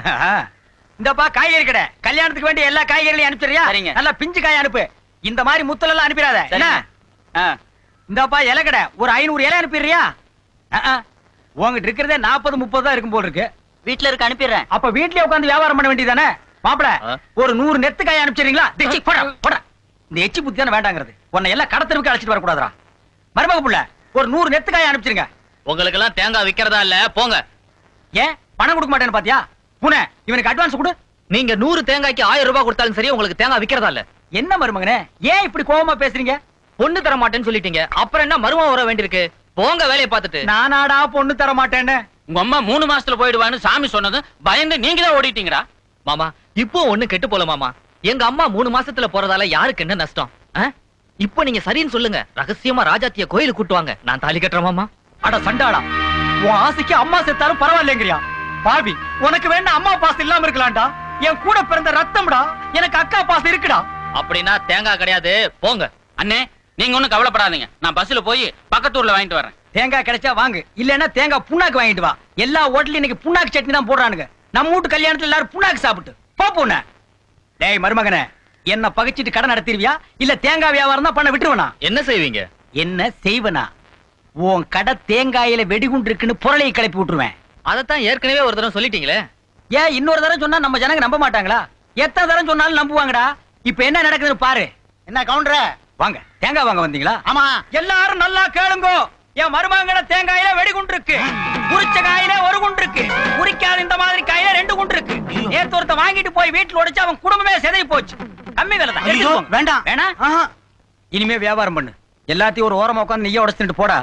இந்தப்பா காய்கறி கடை கல்யாணத்துக்கு வேண்டிய எல்லா காய்கறிகளையும் அனுப்பிச்சிரியா சரிங்க. நல்லா பிஞ்சு காய் அனுப்பு இந்த மாதிரி முத்தல் எல்லாம் அனுப்பிடாத என்ன ஆ, இந்தப்பா இலை கடை ஒரு ஐநூறு இலை அனுப்பிடுறியா உங்ககிட்ட இருக்கிறதே நாற்பது முப்பது தான் இருக்கும் போல் இருக்கு வீட்ல இருக்க அனுப்பிடுறேன் அப்ப வீட்லயே உட்கார்ந்து வியாபாரம் பண்ண வேண்டியதானே மாப்பிள ஆ. ஒரு நூறு நெத்து காய் அனுப்பிச்சிடுறீங்களா டேய், போடா போடா இந்த எச்சி புத்தி தானே வேண்டாங்கிறது உன்னை எல்லாம் கடத்தருக்கு அழைச்சிட்டு வரக்கூடாதுடா மருமக புள்ள ஒரு நூறு நெத்து காய் அனுப்பிச்சிருங்க உங்களுக்கு எல்லாம் தேங்காய் விக்கிறதா இல்ல போங்க ஏன் பணம் கொடுக்க மாட்டேன்னு பாத்தியா பூனே இவனுக்கு அட்வான்ஸ் கொடு நீங்க நூறு தேங்காய்க்கு ஆயிரம் ரூபாய் கொடுத்தாலும் சரி உங்களுக்கு தேங்காய் விக்கிறதா இல்ல என்ன மருமகனே ஏன் இப்படி கோவமா பேசுறீங்க பொண்ணு தர மாட்டேன்னு சொல்லிட்டீங்க அப்புறம் என்ன மருமம் வர வேண்டியிருக்கு போங்க வேலையை பார்த்துட்டு நானாடா பொண்ணு தர மாட்டேன்னு உங்க அம்மா மூணு மாசத்துல போயிடுவான்னு சாமி சொன்னது பயந்து நீங்க தான் ஓடிட்டீங்கடா மாமா இப்போ ஒண்ணு கெட்டு போல மாமா எங்க அம்மா மூணு மாசத்துல போறதால யாருக்கு என்ன நஷ்டம் ஆ? இப்போ நீங்க சரின்னு சொல்லுங்க ரகசியமா ராஜாத்திய கோயிலுக்கு கூட்டுவாங்க நான் தாலி கட்டுறேன் மாமா அட சண்டாளா உன் ஆசைக்கு அம்மா செத்தாலும் பரவாயில்லைங்கிறியா பாவி உனக்கு வேணா அம்மா பாசம் இல்லாம இருக்கலாம்டா என் கூட பிறந்த ரத்தம்டா எனக்கு அக்கா பாசம் இருக்குடா அப்படின்னா தேங்காய் கிடையாது போங்க அண்ணே நீங்க ஒண்ணும் கவலைப்படாதீங்க நான் பஸ்ல போய் பக்கத்தூர்ல வாங்கிட்டு வரேன் தேங்காய் கிடைச்சா வாங்கு இல்லன்னா தேங்காய் புண்ணாக்கு வாங்கிட்டு வா எல்லா ஹோட்டலும் இன்னைக்கு புண்ணாக்கு சட்னி தான் போடுறானுங்க நம்ம வீட்டு கல்யாணத்துல எல்லாரும் புண்ணாக்கு சாப்பிட்டு போ பொண்ணு டேய் மருமகனே என்ன பகைச்சிட்டு கடை நடத்திடுவியா இல்ல தேங்காய் வியாபாரம் தான் பண்ண விட்டுருவனா என்ன செய்வீங்க என்ன செய்வனா உன் கடை தேங்காயில வெடிகுண்டு இருக்குன்னு புரளையை கிளப்பி விட்டுருவேன் அதத்தான் ஏற்கனவே ஒரு தடவை சொல்லிட்டீங்களே ஏன் இன்னொரு தடவை சொன்னா நம்ம ஜனங்க நம்ப மாட்டாங்களா எத்தனை தடவை சொன்னாலும் நம்புவாங்கடா இப்ப என்ன நடக்குதுன்னு பாரு என்ன கவுண்டர வாங்க தேங்காய் வாங்க வந்தீங்களா ஆமா எல்லாரும் நல்லா கேளுங்க என் மருமகன தேங்காயில வெடிகுண்டு இருக்கு உரிச்ச காயில ஒரு குண்டு இருக்கு உரிக்காத இந்த மாதிரி காயில ரெண்டு குண்டு இருக்கு நேத்து ஒருத்த வாங்கிட்டு போய் வீட்டுல உடைச்சு அவன் குடும்பமே சிதறி போச்சு கம்மி விலை தான் ஐயோ, எடுத்துட்டு போங்க. வேண்டாம். வேணா ஆஹா. இனிமே வியாபாரம் பண்ணு எல்லாத்தையும் ஒரு ஓரமா உட்காந்து நெய்ய உடைச்சிட்டு போடா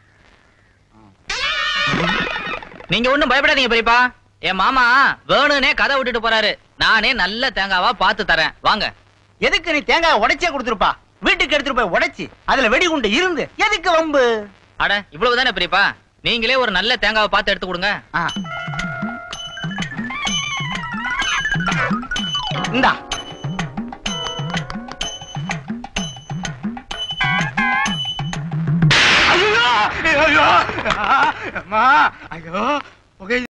நீங்க ஒண்ணும் பயப்படாதீங்க பெரியப்பா என் மாமா வேணும்னே கதை விட்டுட்டு போறாரு நானே நல்ல தேங்காவா பார்த்து தரேன் வாங்க எதுக்கு நீ தேங்காய் உடைச்சே கொடுத்துருப்பா வீட்டுக்கு எடுத்துட்டு போய் உடைச்சு அதுல வெடிகுண்டு இருந்து எதுக்கு வம்பு அட இவ்வளவுதானே பெரியப்பா நீங்களே ஒரு நல்ல தேங்காவை பார்த்து எடுத்து கொடுங்க ஆ. இந்தா ஐயோ ஐயோ அம்மா ஐயோ புகை